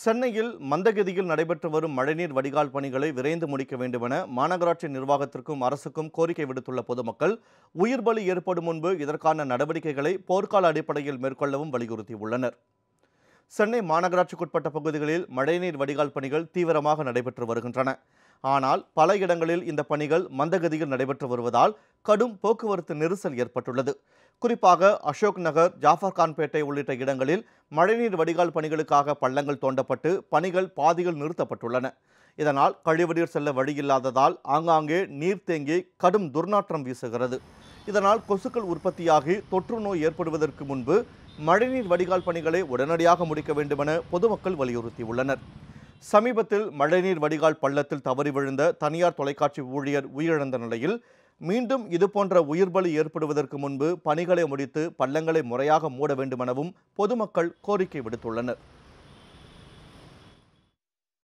சென்னையில் மந்தகதியில் நடைபெற்று வரும் மழைநீர் வடிகால் பணிகளை விரைந்து முடிக்க வேண்டுமென மாநகராட்சி நிர்வாகத்திற்கும் அரசுக்கும் கோரிக்கை விடுத்துள்ள பொதுமக்கள் உயிர் பலி ஏற்படும் முன்பு இதற்கான நடவடிக்கைகளை போர்க்கால அடிப்படையில் மேற்கொள்ளவும் வலியுறுத்தியுள்ளனர் சென்னை மாநகராட்சிக்குட்பட்ட பகுதிகளில் மழைநீர் வடிகால் பணிகள் தீவிரமாக நடைபெற்று வருகின்றன ஆனால் பல இடங்களில் இந்த பணிகள் மந்தகதியில் நடைபெற்று வருவதால் கடும் போக்குவரத்து நெரிசல் ஏற்பட்டுள்ளது குறிப்பாக அசோக் நகர் ஜாஃபர் கான்பேட்டை உள்ளிட்ட இடங்களில் மழைநீர் வடிகால் பணிகளுக்காக பள்ளங்கள் தோண்டப்பட்டு பணிகள் பாதியில் நிறுத்தப்பட்டுள்ளன இதனால் கழிவுநீர் செல்ல வழியில்லாததால் ஆங்காங்கே நீர் தேங்கி கடும் துர்நாற்றம் வீசுகிறது இதனால் கொசுக்கள் உற்பத்தியாகி தொற்று நோய் ஏற்படுவதற்கு முன்பு மழைநீர் வடிகால் பணிகளை உடனடியாக முடிக்க வேண்டுமென பொதுமக்கள் வலியுறுத்தியுள்ளனர் சமீபத்தில் மழைநீர் வடிகால் பள்ளத்தில் தவறி விழுந்த தனியார் தொலைக்காட்சி ஊழியர் உயிரிழந்த நிலையில் மீண்டும் இதுபோன்ற உயிர் பலி ஏற்படுவதற்கு முன்பு பணிகளை முடித்து பள்ளங்களை முறையாக மூட வேண்டுமெனவும் பொதுமக்கள் கோரிக்கை விடுத்துள்ளனர்